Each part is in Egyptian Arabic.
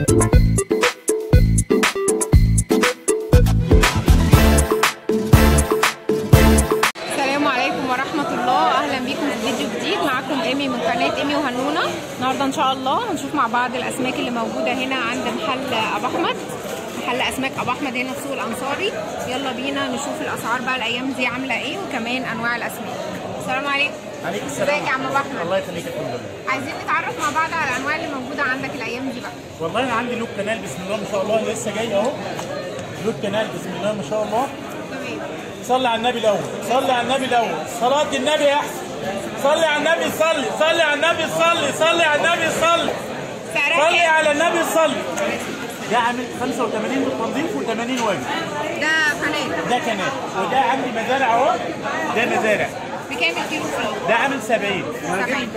السلام عليكم ورحمة الله أهلا بيكم في فيديو جديد معاكم إيمي من قناة إيمي وهنونة النهاردة إن شاء الله هنشوف مع بعض الأسماك اللي موجودة هنا عند محل أبو أحمد محل أسماك أبو أحمد هنا في سوق الأنصاري يلا بينا نشوف الأسعار بقى الأيام دي عاملة إيه وكمان أنواع الأسماك السلام عليكم عليك السلام ازيك يا عم أبو أحمد الله يخليك الحمد لله عايزين نتعرف مع بعض على الأنواع اللي موجودة عندك الأيام دي بقى والله انا عندي لوك كنال بسم الله ما شاء الله لسه جاي اهو لوك كنال بسم الله ما شاء الله تمام صلي على النبي الاول صلي على النبي الاول صلاه النبي يا احسن صلي على النبي صلي صلي على النبي صلي صلي على النبي صلي سعرها صلي كام؟ على النبي صلي ده عامل 85 بالتنظيف و80 واجب ده قناة ده كنال وده عندي مزارع اهو ده مزارع بكام الكيلو فيه؟ ده عامل 70 70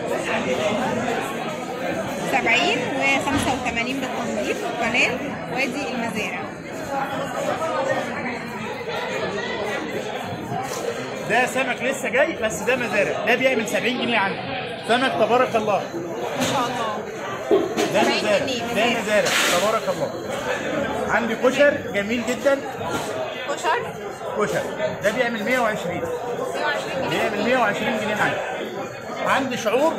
70 و 85 بالتنظيف والقناه وادي المزارع ده سمك لسه جاي بس ده مزارع ده بيعمل 70 جنيه عندي سمك تبارك الله ما شاء الله ده 70 مزارع جنيه، ده مزارع. مزارع تبارك الله عندي كشر جميل جدا كشر كشر ده بيعمل 120 120 جنيه بيعمل 120 جنيه عندي عندي شعور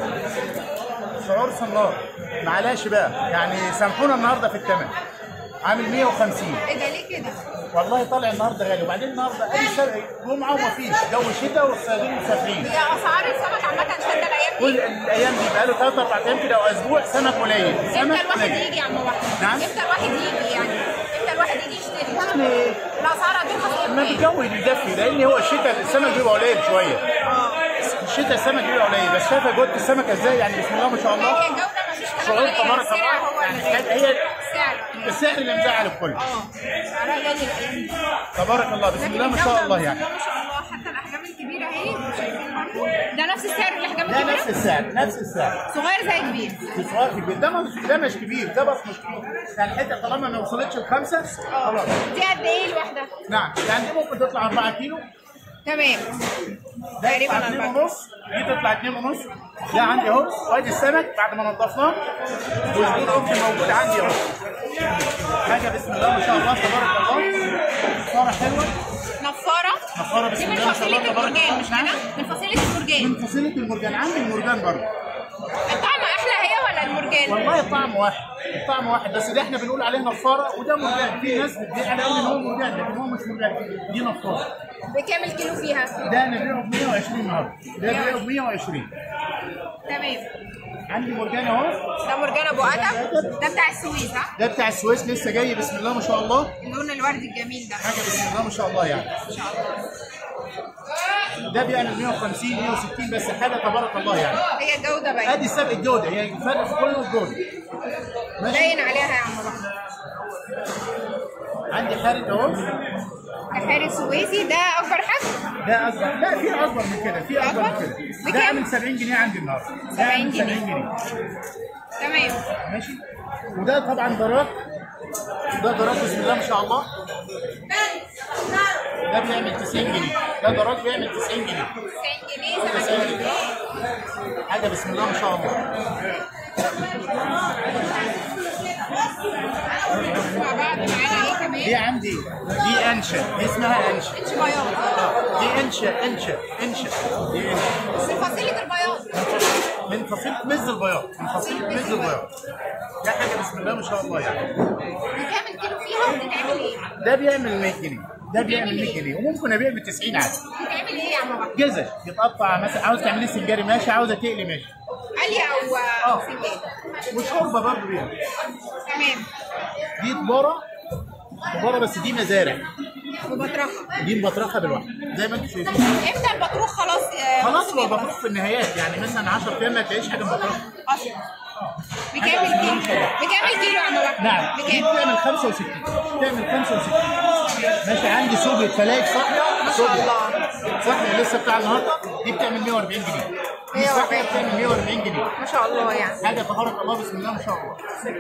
شعور صنار معلش بقى يعني سامحونا النهارده في الثمن عامل 150 ايه ده ليه كده؟ والله طالع النهارده غالي وبعدين النهارده اي سبق جمعه ومفيش جو شتاء والصيادين مسافرين هي اسعار السمك عامة شادة الايام كل دي الايام دي بقى له ثلاث اربع ايام كده او اسبوع سمك قليل امتى سمك الواحد قليل يجي يا عم واحد؟ نعم. امتى الواحد يجي يعني؟ امتى الواحد يجي يشتري؟ يعني الاسعار هترخص لما امتى؟ الجو يدفي لان هو الشتاء السمك بيبقى قليل شويه اه الشتاء السمك بيبقى قليل بس شايفه جوده السمكه ازاي يعني بسم الله ما شاء الله هي الجودة مفيش كلام شعور عليها تبارك السعر الله هو يعني اللي هي سعر السعر اللي مزعل الكل اه سعرها غالي الايام دي تبارك الله بسم لكن الله ما الجودة شاء الله بسم يعني الله ما شاء الله حتى الاحجام الكبيره اهي شايفين برضه ده نفس السعر الاحجام ده نفس الكبيره السعر نفس السعر صغير زي كبير في صغير في البيت ده مش ده مش كبير ده بس مش كبير يعني الحته طالما ما وصلتش لخمسه خلاص دي قد ايه الواحده؟ نعم يعني دي ممكن تطلع 4 كيلو تمام ده تقريبا يطلع 2 أربعة. ونص دي تطلع 2 ونص ده عندي اهو وادي السمك بعد ما نضفناه والزبون اختي موجود عندي اهو حاجه بسم الله ما شاء الله تبارك الله صوره حلوه نفاره نفارة دي بسم من الله ما شاء الله فصيله تبارك المرجان الله مش نعم. كده؟ من فصيله المرجان من فصيله المرجان عندي المرجان برضه الطعم احلى هي ولا المرجان؟ والله الطعم واحد الطعم واحد بس ده احنا بنقول عليه نفاره وده مرجان في ناس بتبيع على ان هو مرجان لكن هو مش مرجان دي نفاره بكام الكيلو فيها؟ ده انا ببيعه ب 120 النهارده ده ببيعه ب 120 تمام عندي مرجان اهو ده مرجان ابو ادم ده بتاع السويس ها؟ ده بتاع السويس لسه جاي بسم الله ما شاء الله اللون الوردي الجميل ده حاجه بسم الله ما شاء الله يعني ان شاء الله ده بيعمل 150 160 بس حاجه تبارك الله يعني هي الجوده باينه ادي سبق الجوده هي الفرق في كله الجوده ماشي باين عليها يا عم بحر عندي حارق اهو ده حارس سويسي ده اكبر حجم ده اصغر لا في اكبر من كده في اكبر من كده ده بكام؟ عامل 70 جنيه عندي النهارده ده 70 عامل جنيه. 70 جنيه تمام ماشي وده طبعا دراك ده دراك بسم الله ما شاء الله ده بيعمل 90 جنيه ده دراك بيعمل 90 جنيه 90 جنيه 70 جنيه حاجه بسم الله ما شاء الله مع بعض معانا ايه كمان؟ دي عندي دي انشا دي اسمها انشا اتش بياض دي انشا انشا انشا دي انشا من فصيله البياض من فصيله مز البياض من فصيله مز البياض ده حاجه بسم الله ما شاء الله يعني بكام الكيلو فيها وبتتعمل ايه؟ ده بيعمل 100 جنيه ده بيعمل 100 جنيه وممكن ابيع ب 90 عادي بتتعمل ايه يا عم بحر؟ جزر يتقطع مثلا عاوز تعمليه سنجاري ماشي عاوزه تقلي ماشي قلي او اه سنجاب وشوربه برضه بيها تمام دي دباره دباره بس دي مزارع وبطرخها دي مبطرخه بالواحد زي ما انتم شايفين امتى البطروخ خلاص آه، خلاص هو بطرخ في النهايات يعني مثلا 10 ايام ما تلاقيش حاجه مبطرخه اصلا بكام الكيلو؟ بكام الكيلو يا عم بحر؟ نعم دي بكام؟ بتعمل 65 بتعمل 65 ماشي عندي سوبر فلايك صاحيه ما شاء الله صاحيه لسه بتاع النهارده دي بتعمل 140 جنيه دي صاحيه بتعمل 140 جنيه ما شاء الله يعني حاجه تبارك الله بسم الله ما شاء الله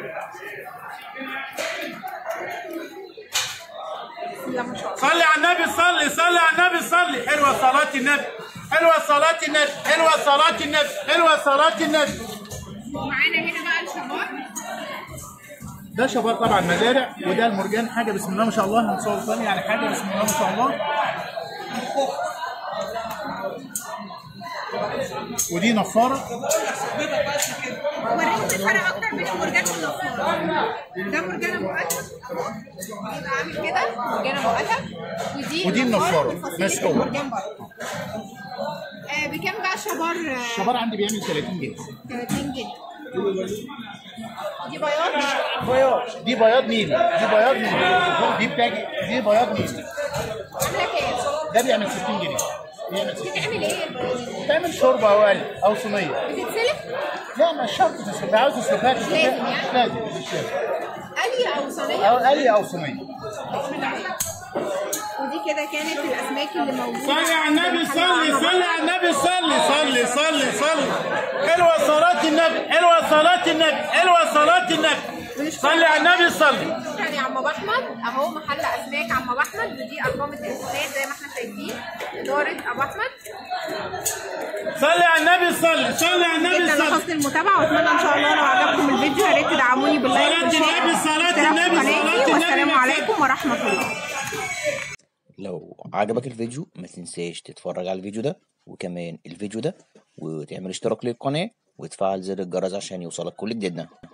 لا ما شاء الله صلي على النبي صلي صلي على النبي صلي حلوه صلاه النبي حلوه صلاه النبي حلوه صلاه النبي حلوه صلاه النبي معانا هنا بقى الشبار ده شبار طبعا مزارع وده المرجان حاجه بسم الله ما شاء الله هنصور ثاني يعني حاجه بسم الله ما شاء الله ودي نفاره وريني الفرق اكتر بين المرجان والنفاره ده مرجانه مؤكد يبقى عامل كده مرجانه مؤكد ودي ودي النفارة، والفصيل مسحوبة. المرجان برضه آه بكام بقى شبار آه، الشبار عندي بيعمل 30 جنيه 30 جنيه دي بياض دي بياض نيلي دي بياض نيلي دي بتاجي دي بياض نيلي عامله كام؟ ده بيعمل 60 جنيه بيعمل 60 بتعمل ايه البياض دي؟ تعمل شوربه او قلي او صينيه بتتسلق لا مش شرط تسلق عاوز تسلقها لازم يعني؟ تسلقها لازم مش لازم قلي او صينيه او قلي او صينيه ودي كده كانت الاسماك اللي موجوده صلي على النبي عند صلي محل صلي على النبي صلي صلي صلي صلي حلوه صلاه النبي حلوه صلاه النبي حلوه صلاه النبي صلي على النبي صلي شكرا يا عم ابو احمد اهو محل اسماك عم ابو احمد ودي ارقام التليفونات زي ما احنا شايفين اداره ابو احمد صلي على النبي صلي صلي على النبي جدا صلي لحسن المتابعه واتمنى ان شاء الله لو عجبكم الفيديو يا ريت تدعموني باللايك صلاة والشير النبي، صلاة واشتراك في النبي، قناتي صلاة النبي، والسلام يا عليكم ورحمه الله لو عجبك الفيديو ما تنساش تتفرج على الفيديو ده وكمان الفيديو ده وتعمل اشتراك للقناة وتفعل زر الجرس عشان يوصلك كل جديدنا